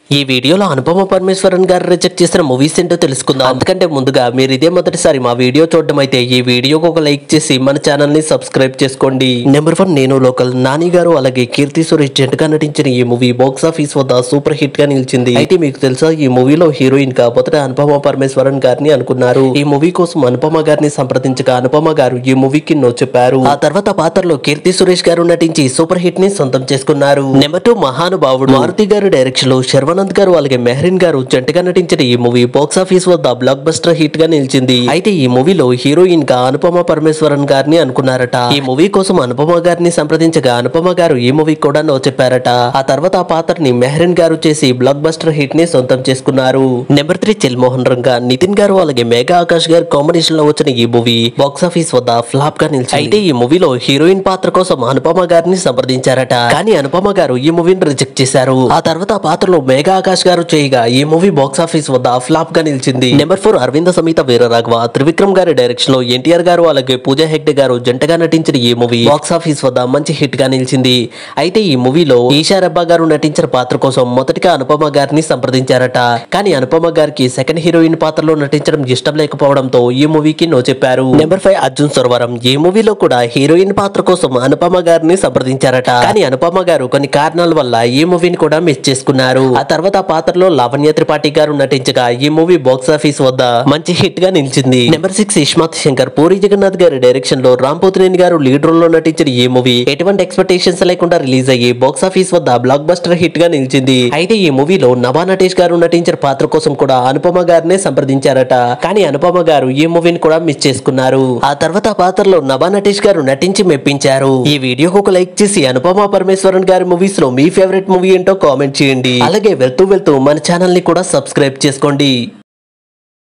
ఈ వీడియోలో అనుపమ పరమేశ్వరన్ గారు రిజెక్ట్ చేసిన మూవీస్ ఏంటో తెలుసుకుందాం అందుకంటే ముందుగా మీరు ఇదే మొదటిసారి మా వీడియో చూడడం అయితే ఈ వీడియోకి ఒక లైక్ చేసి మన ఛానల్ ని సబ్స్క్రైబ్ చేసుకోండి number one Nenu local Nani garu అలాగే కీర్తి సురేష్ జంటగా నటించిన ఈ మూవీ బాక్స్ ఆఫీస్ వద్ద సూపర్ హిట్ గా నిలిచింది అయితే మీకు తెలుసా ఈ మూవీలో హీరోయిన్ గా మొదట అనుపమ పరమేశ్వరన్ గారిని అనుకున్నారు ఈ మూవీ కోసం అనుపమ గారిని సంప్రదించగా అనుపమ గారు ఈ మూవీకి నో చెప్పారు ఆ తర్వాత పాత్రలో కీర్తి సురేష్ గారు నటించి సూపర్ హిట్ ని సొంతం చేసుకున్నారు నెంబర్ టూ మహానుభావుడు మారుతి గారు డైరెక్షన్ లో శర్వానంద్ గారు అలాగే మెహరిన్ గారు జంటగా నటించిన ఈ మూవీ బాక్స్ ఆఫీస్ వద్ద బ్లాక్ బస్టర్ హిట్ గా నిలిచింది అయితే ఈ మూవీలో హీరోయిన్ గా అనుపమ పరమేశ్వరన్ గారిని అనుకున్నారట ఈ మూవీ కోసం అనుపమ గారిని సంప్రదించగా అనుపమ గారు ఈ మూవీ కూడా నో చెప్పారట ఆ తర్వాత ఆ పాత్రని మెహరిన్ గారు చేసి బ్లాక్ బస్టర్ హిట్ ని సొంతం చేసుకున్నారు నెంబర్ త్రీ చిల్మోహన్ రంగా నితిన్ గారు అలాగే మేఘా ఆకాష్ గారు కాంబినేషన్ లో వచ్చిన ఈ మూవీ బాక్స్ ఆఫీస్ వద్ద ఫ్లాప్ గా నిలిచింది అయితే ఈ మూవీలో హీరోయిన్ పాత్ర కోసం అనుపమ గారిని సంప్రదించారట కానీ అనుపమ గారు ఈ మూవీని రిజెక్ట్ చేశారు ఆ తర్వాత ఆ పాత్రలో మేఘా ఆకాష్ గారు చేయగా ఈ మూవీ బాక్స్ ఆఫీస్ వద్ద ఫ్లాప్ గా నిలిచింది నెంబర్ ఫోర్ అరవింద సమేత వీరరాఘవ త్రివిక్రమ్ గారి డైరెక్షన్ లో ఎన్టీఆర్ గారు అలాగే పూజా హెగ్డే గారు జంటగా నటించిన ఈ మూవీ బాక్స్ ఆఫీస్ వద్ద మంచి హిట్ గా నిలిచింది అయితే ఈ మూవీలో ఈషా రబ్బా గారు నటించిన పాత్ర కోసం మొదటిగా అనుపమ గారిని సంప్రదించారట కానీ అనుపమ గారికి సెకండ్ హీరోయిన్ పాత్రలో నటించడం ఇష్టం లేకపోవడంతో ఈ మూవీకి నో చెప్పారు నెంబర్ ఫైవ్ అర్జున్ సొరవరం ఈ మూవీలో కూడా హీరోయిన్ పాత్ర కోసం అనుపమ గారిని సంప్రదించారట కానీ అనుపమ గారు కొన్ని కారణాల వల్ల ఈ మూవీని కూడా మిస్ చేసుకున్నారు ఆ తర్వాత ఆ పాత్రలో లావణ్య త్రిపాఠి గారు నటించగా ఈ మూవీ బాక్స్ ఆఫీస్ వద్ద మంచి హిట్ గా నిలిచింది నెంబర్ సిక్స్ ఇష్మాత్ శంకర్ పూరి జగన్నాథ్ గారి డైరెక్షన్ లో రామ్ పోతినేని గారు లీడ్ రోల్ లో నటించిన ఈ మూవీ ఎటువంటి ఎక్స్పెక్టేషన్స్ లేకుండా రిలీజ్ అయ్యి బాక్స్ ఆఫీస్ వద్ద బ్లాక్ బస్టర్ హిట్ గా నిలిచింది అయితే ఈ మూవీలో నభా నటేష్ గారు నటించిన పాత్ర కోసం కూడా అనుపమ గారినే సంప్రదించారట కానీ అనుపమ గారు ఈ మూవీని కూడా మిస్ చేసుకున్నారు ఆ తర్వాత ఆ పాత్రలో నభా నటేష్ గారు నటించి మెప్పించారు ఈ వీడియోకి ఒక లైక్ చేసి అనుపమ పరమేశ్వరన్ గారి మూవీస్ లో మీ ఫేవరెట్ మూవీ ఏంటో కామెంట్ చేయండి అలాగే వెళ్తూ వెళ్తూ మన ఛానల్ ని కూడా సబ్స్క్రైబ్ చేసుకోండి